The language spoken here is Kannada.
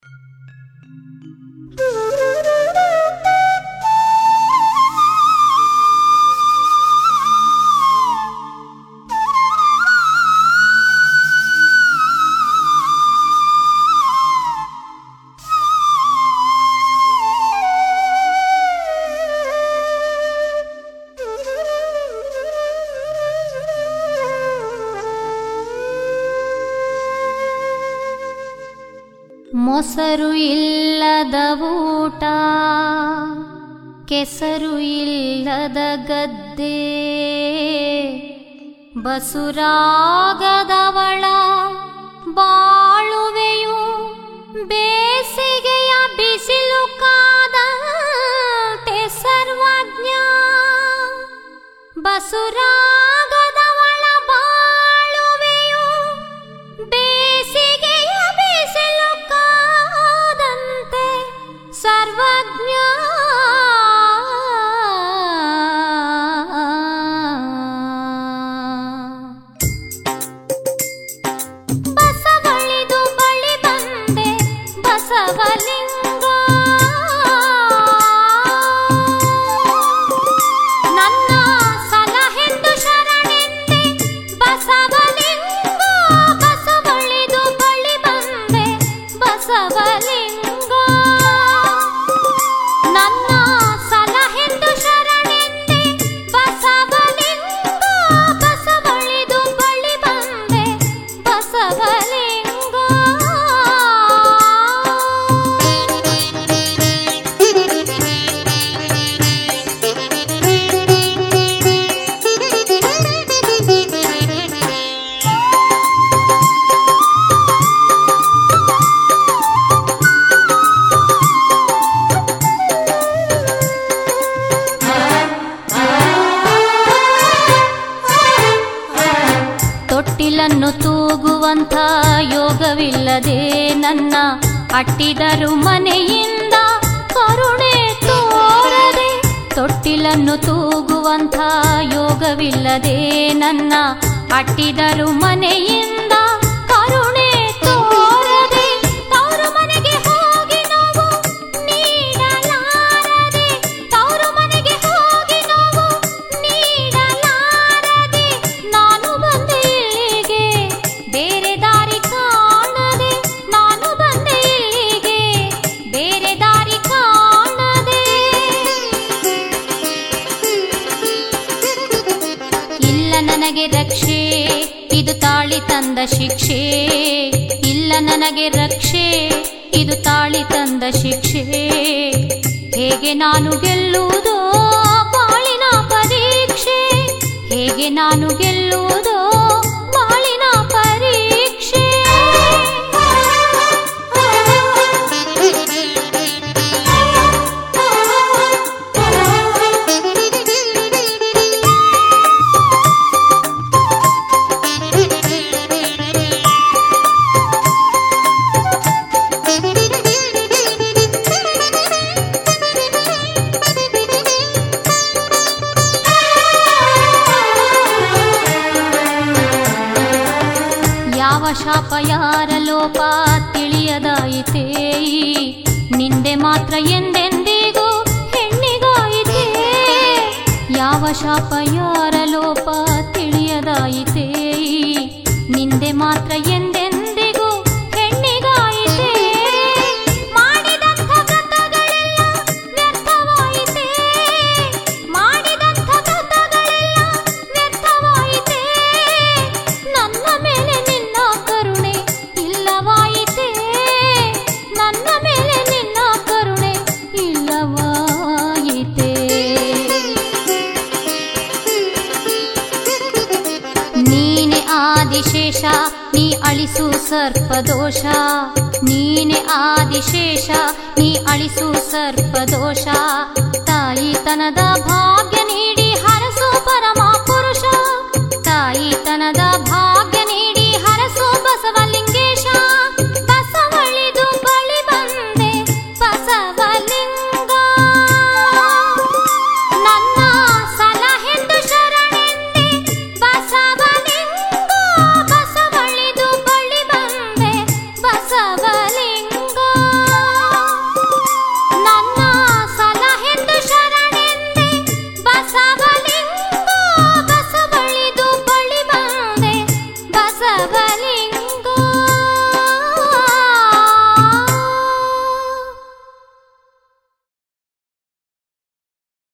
ಮೊಸರು ಇಲ್ಲದ ಊಟ ಕೆಸರು ಇಲ್ಲದ ಗದ್ದೆ ಬಸುರಾಗದವಳ ಬಾಳುವೆಯು ಬೇಸಿಗೆಯ ಬಿಸಿಲು ಕಾದಂತೆ ಸರ್ವಜ್ಞ ಬಸುರಾಗದವಳ ಬಾಳುವೆಯು ಬೇಸಿಗೆಯ ಬಿಸಿಲು ಕಾದಂತೆ ಸರ್ವಜ್ಞ ಬಸವಳಿದು ಬಳಿ ಬಂದೆ ಬಸವಲಿಂಗ ನನ್ನ ಸಲಹೆಂದು ಶರಣೆಂದೆ ಬಸವಲಿಂಗ ಬಸವಳಿದು ಬಳಿ ಬಂದೆ ಬಸವಲಿಂಗ ನನ್ನ ಸಲಹೆಂದು ಶರಣೆಂದೆ ಬಸವಲಿಂಗ ಬಸವಳಿದು ಬಳಿ ಬಂದೆ ಬಸವಲಿಂಗ ತೊಟ್ಟಿಲನ್ನು ತೂಗುವಂಥ ಯೋಗವಿಲ್ಲದೆ ನನ್ನ ಅಟ್ಟಿದರು ಮನೆಯಿಂದ ಕರುಣೆ ತೋರದೆ ತೊಟ್ಟಿಲನ್ನು ತೂಗುವಂಥ ಯೋಗವಿಲ್ಲದೆ ನನ್ನ ಅಟ್ಟಿದರು ಮನೆಯಿಂದ ಕರುಣೆ ತೋರದೆ ತವರು ಮನೆಗೆ ಹೋಗಿ ನೋವು ನೀಡಲಾರದೆ ತವರು ಮನೆಗೆ ಹೋಗಿ ನೋವು ನೀಡಲಾರದೆ ನಾನು ಬಂದೆ ಇಲ್ಲಿಗೆ ಬೇರೆ ದಾರಿ ಕಾಣದೆ ನಾನು ಬಂದೆ ಇಲ್ಲಿಗೆ ಬೇರೆ ದಾರಿ ಕಾಣದೆ ಇಲ್ಲ ನನಗೆ ರಕ್ಷೆ ಇದು ತಾಳಿ ತಂದ ಶಿಕ್ಷೆ ಇಲ್ಲ ನನಗೆ ರಕ್ಷೆ ಇದು ತಾಳಿ ತಂದ ಶಿಕ್ಷೆ ಹೇಗೆ ನಾನು ಗೆಲ್ಲುವುದೋ ಬಾಳಿನ ಪರೀಕ್ಷೆ ಹೇಗೆ ನಾನು ಗೆಲ್ಲುವುದೋ ಬಾಳಿನ ಪರೀಕ್ಷೆ ಯಾವ ಶಾಪ ಯಾರ ಲೋಪ ತಿಳಿಯದಾಯಿತೇ ನಿಂದೆ ಮಾತ್ರ ಎಂದೆಂದಿಗೂ ಹೆಣ್ಣಿಗಾಯಿತೇ ಯಾವ ಶಾಪ ಯಾರ ಲೋಪ ತಿಳಿಯದಾಯಿತೇ ನಿಂದೆ ಮಾತ್ರ ಎಂದೆಂದಿಗೂ ಹೆಣ್ಣಿಗಾಯಿತೇ ಮಾಡಿದಂಥ ಗತಗಳೆಲ್ಲ ವ್ಯರ್ಥವಾಯಿತೇ ಮಾಡಿದಂಥ ಗತಗಳೆಲ್ಲ ವ್ಯರ್ಥವಾಯಿತೇ ನನ್ನ ಮೇಲೆ ನಿನ್ನ ಕರುಣೆ ಇಲ್ಲವಾಯಿತೇ ನನ್ನ ಮೇಲೆ ನಿನ್ನ ಕರುಣೆ ಇಲ್ಲವಾಯಿತೇ ನೀನೆ ಆದಿಶೇಷ ನೀ ಅಳಿಸು ಸರ್ಪದೋಷ ನೀನೆ ಆದಿಶೇಷ ನೀ ಅಳಿಸು ಸರ್ಪದೋಷ ತಾಯಿತನದ ಭಾಗ್ಯ ನೀಡಿ